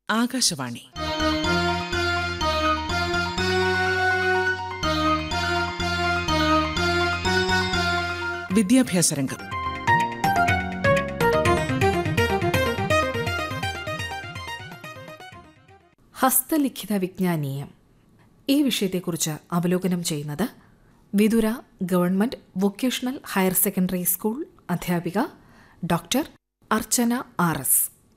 ആകാശവാണി വിദ്യാഭ്യാസ രംഗം ഹസ്തലിഖിത വിജ്ഞാനീയം ഈ വിഷയത്തെക്കുറിച്ച് അവലോകനം ചെയ്യുന്നത് Vithura government vocational higher secondary school അധ്യാപിക ഡോക്ടർ അർച്ചന ആർ എസ്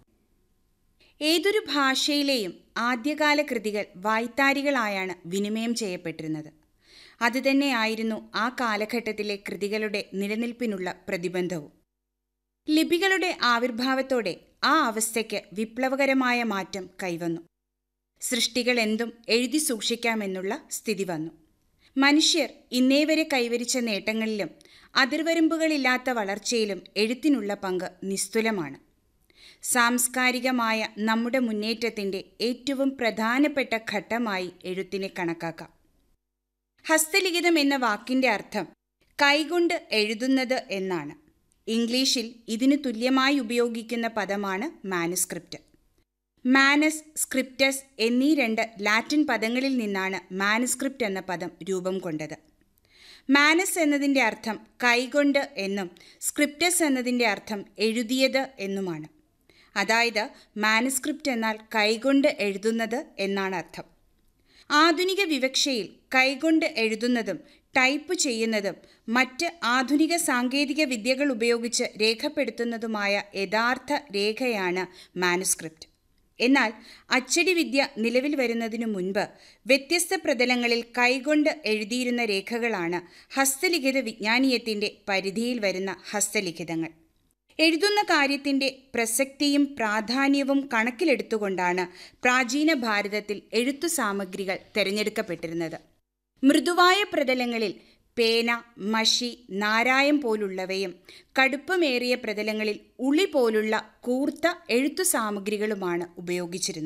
ഏതൊരു ഭാഷയിലെയും ആദ്യകാല കൃതികൾ വായ്ത്താരികളായാണ് വിനിമയം ചെയ്യപ്പെട്ടിരുന്നത് അതുതന്നെയായിരുന്നു ആ കാലഘട്ടത്തിലെ കൃതികളുടെ നിലനിൽപ്പിനുള്ള പ്രതിബന്ധവും ലിപികളുടെ ആവിർഭാവത്തോടെ ആ അവസ്ഥയ്ക്ക് വിപ്ലവകരമായ മാറ്റം കൈവന്നു സൃഷ്ടികൾ എന്തും എഴുതി സൂക്ഷിക്കാമെന്നുള്ള സ്ഥിതി വന്നു മനുഷ്യർ ഇന്നേവരെ കൈവരിച്ച നേട്ടങ്ങളിലും അതിർവരമ്പുകളില്ലാത്ത വളർച്ചയിലും എഴുത്തിനുള്ള പങ്ക് നിസ്തുലമാണ് സാംസ്കാരികമായ നമ്മുടെ മുന്നേറ്റത്തിൻ്റെ ഏറ്റവും പ്രധാനപ്പെട്ട ഘട്ടമായി എഴുത്തിനെ കണക്കാക്കാം ഹസ്തലിഖിതം എന്ന വാക്കിൻ്റെ അർത്ഥം കൈകൊണ്ട് എഴുതുന്നത് എന്നാണ് ഇംഗ്ലീഷിൽ ഇതിന് തുല്യമായി ഉപയോഗിക്കുന്ന പദമാണ് മാനുസ്ക്രിപ്റ്റ് മാനസ് സ്ക്രിപ്റ്റസ് എന്നീ രണ്ട് ലാറ്റിൻ പദങ്ങളിൽ നിന്നാണ് മാനുസ്ക്രിപ്റ്റ് എന്ന പദം രൂപം കൊണ്ടത് മാനസ് എന്നതിൻ്റെ അർത്ഥം കൈകൊണ്ട് എന്നും സ്ക്രിപ്റ്റസ് എന്നതിൻ്റെ അർത്ഥം എഴുതിയത് എന്നുമാണ് അതായത് മാനുസ്ക്രിപ്റ്റ് എന്നാൽ കൈകൊണ്ട് എഴുതുന്നത് എന്നാണ് അർത്ഥം ആധുനിക വിവക്ഷയിൽ കൈകൊണ്ട് എഴുതുന്നതും ടൈപ്പ് ചെയ്യുന്നതും മറ്റ് ആധുനിക സാങ്കേതിക വിദ്യകൾ ഉപയോഗിച്ച് രേഖപ്പെടുത്തുന്നതുമായ യഥാർത്ഥ രേഖയാണ് മാനുസ്ക്രിപ്റ്റ് എന്നാൽ അച്ചടി വിദ്യ നിലവിൽ വരുന്നതിനു മുൻപ് വ്യത്യസ്ത പ്രതലങ്ങളിൽ കൈകൊണ്ട് എഴുതിയിരുന്ന രേഖകളാണ് ഹസ്തലിഖിത വിജ്ഞാനീയത്തിൻ്റെ പരിധിയിൽ വരുന്ന ഹസ്തലിഖിതങ്ങൾ എഴുതുന്ന കാര്യത്തിൻ്റെ പ്രസക്തിയും പ്രാധാന്യവും കണക്കിലെടുത്തുകൊണ്ടാണ് പ്രാചീന ഭാരതത്തിൽ എഴുത്തു സാമഗ്രികൾ തിരഞ്ഞെടുക്കപ്പെട്ടിരുന്നത് മൃദുവായ പ്രതലങ്ങളിൽ പേന മഷി നാരായം പോലുള്ളവയും കടുപ്പമേറിയ പ്രതലങ്ങളിൽ ഉളി പോലുള്ള കൂർത്ത എഴുത്തു സാമഗ്രികളുമാണ് ഉപയോഗിച്ചിരുന്നത്